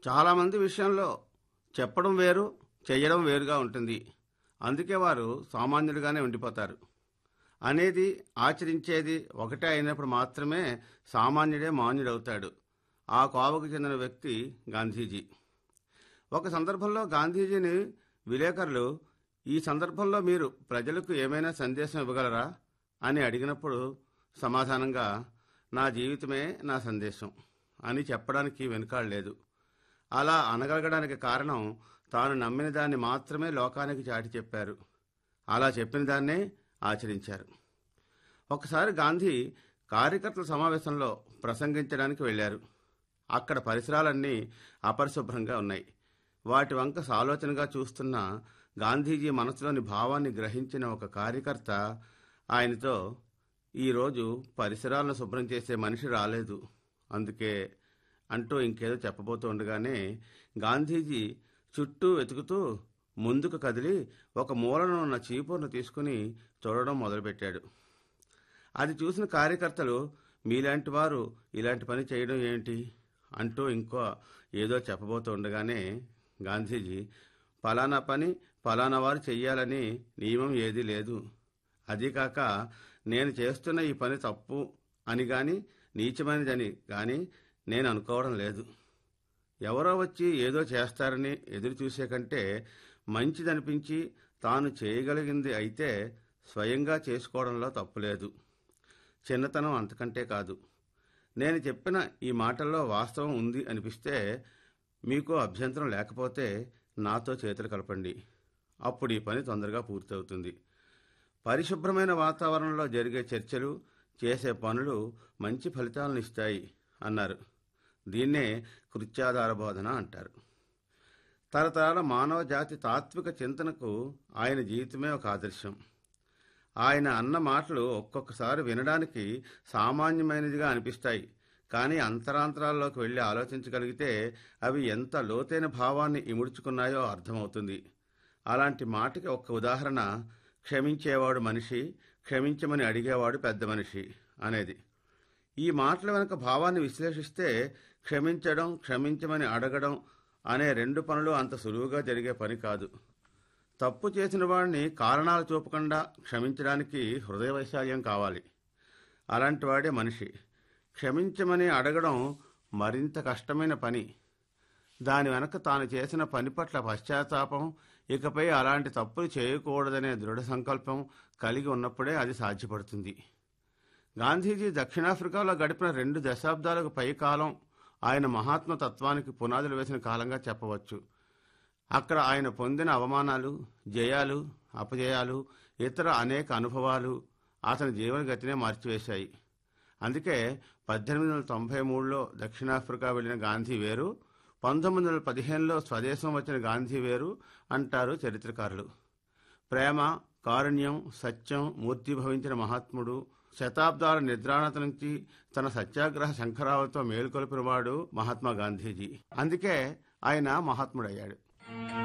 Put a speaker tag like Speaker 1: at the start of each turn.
Speaker 1: చాలామంది విషయంలో చెప్పడం వేరు చేయడం వేరుగా ఉంటుంది అందుకే వారు సామాన్యులుగానే ఉండిపోతారు అనేది ఆచరించేది ఒకటే అయినప్పుడు మాత్రమే సామాన్యుడే మాన్యుడవుతాడు ఆ కోవకు చెందిన వ్యక్తి గాంధీజీ ఒక సందర్భంలో గాంధీజీని విలేకరులు ఈ సందర్భంలో మీరు ప్రజలకు ఏమైనా సందేశం ఇవ్వగలరా అని అడిగినప్పుడు సమాధానంగా నా జీవితమే నా సందేశం అని చెప్పడానికి వెనుకాడలేదు అలా అనగలగడానికి కారణం తాను నమ్మిన దాన్ని మాత్రమే లోకానికి చాటి చెప్పారు అలా చెప్పిన దాన్నే ఆచరించారు ఒకసారి గాంధీ కార్యకర్తల సమావేశంలో ప్రసంగించడానికి వెళ్ళారు అక్కడ పరిసరాలన్నీ అపరిశుభ్రంగా ఉన్నాయి వాటి వంక సాలోచనగా చూస్తున్న గాంధీజీ మనసులోని భావాన్ని గ్రహించిన ఒక కార్యకర్త ఆయనతో ఈరోజు పరిసరాలను శుభ్రం చేసే మనిషి రాలేదు అందుకే అంటూ ఇంకేదో చెప్పబోతూ ఉండగానే గాంధీజీ చుట్టూ వెతుకుతూ ముందుకు కదిలి ఒక మూలను ఉన్న చీపురును తీసుకుని చూడడం మొదలుపెట్టాడు అది చూసిన కార్యకర్తలు మీలాంటి వారు ఇలాంటి పని చేయడం ఏంటి అంటూ ఇంకో ఏదో చెప్పబోతూ ఉండగానే గాంధీజీ ఫలానా పని ఫలానా వారు చెయ్యాలని నియమం ఏదీ లేదు అదీ కాక నేను చేస్తున్న ఈ పని తప్పు అని గాని నీచమైనదని గాని నేను అనుకోవడం లేదు ఎవరో వచ్చి ఏదో చేస్తారని ఎదురు చూసే కంటే మంచిదనిపించి తాను చేయగలిగింది అయితే స్వయంగా చేసుకోవడంలో తప్పులేదు చిన్నతనం అంతకంటే కాదు నేను చెప్పిన ఈ మాటల్లో వాస్తవం ఉంది అనిపిస్తే మీకు అభ్యంతరం లేకపోతే నాతో చేతులు కలపండి అప్పుడు ఈ పని తొందరగా పూర్తవుతుంది పరిశుభ్రమైన వాతావరణంలో జరిగే చర్చలు చేసే పనులు మంచి ఫలితాలను ఇస్తాయి అన్నారు దీన్నే కృత్యాధార బోధన అంటారు తరతరాల మానవ జాతి తాత్విక చింతనకు ఆయన జీవితమే ఒక ఆదర్శం ఆయన అన్న మాటలు ఒక్కొక్కసారి వినడానికి సామాన్యమైనదిగా అనిపిస్తాయి కానీ అంతరాంతరాల్లోకి వెళ్ళి ఆలోచించగలిగితే అవి ఎంత లోతైన భావాన్ని ఇముడ్చుకున్నాయో అర్థమవుతుంది అలాంటి మాటకి ఒక్క ఉదాహరణ క్షమించేవాడు మనిషి క్షమించమని అడిగేవాడు పెద్ద మనిషి అనేది ఈ మాటల వెనుక భావాన్ని విశ్లేషిస్తే క్షమించడం క్షమించమని అడగడం అనే రెండు పనులు అంత సులువుగా జరిగే పని కాదు తప్పు చేసిన వాడిని కారణాలు చూపకుండా క్షమించడానికి హృదయ వైశాల్యం కావాలి అలాంటి వాడే మనిషి క్షమించమని అడగడం మరింత కష్టమైన పని దాని వెనక తాను చేసిన పని పట్ల పశ్చాత్తాపం ఇకపై అలాంటి తప్పులు చేయకూడదనే దృఢ సంకల్పం కలిగి ఉన్నప్పుడే అది సాధ్యపడుతుంది గాంధీజీ దక్షిణాఫ్రికాలో గడిపిన రెండు దశాబ్దాలకు పై కాలం ఆయన మహాత్మ తత్వానికి పునాదులు వేసిన కాలంగా చెప్పవచ్చు అక్కడ ఆయన పొందిన అవమానాలు జయాలు అపజయాలు ఇతర అనేక అనుభవాలు అతని జీవనగతినే మార్చివేశాయి అందుకే పద్దెనిమిది వందల తొంభై మూడులో దక్షిణాఫ్రికా వెళ్లిన గాంధీ వేరు పంతొమ్మిది వందల పదిహేనులో స్వదేశం వచ్చిన గాంధీ వేరు అంటారు చరిత్రకారులు ప్రేమ కారుణ్యం సత్యం మూర్తిభవించిన మహాత్ముడు శతాబ్దాల నిద్రాణత నుంచి తన సత్యాగ్రహ శంఖరావుతో మేలుకొల్పినవాడు మహాత్మా గాంధీజీ అందుకే ఆయన మహాత్ముడయ్యాడు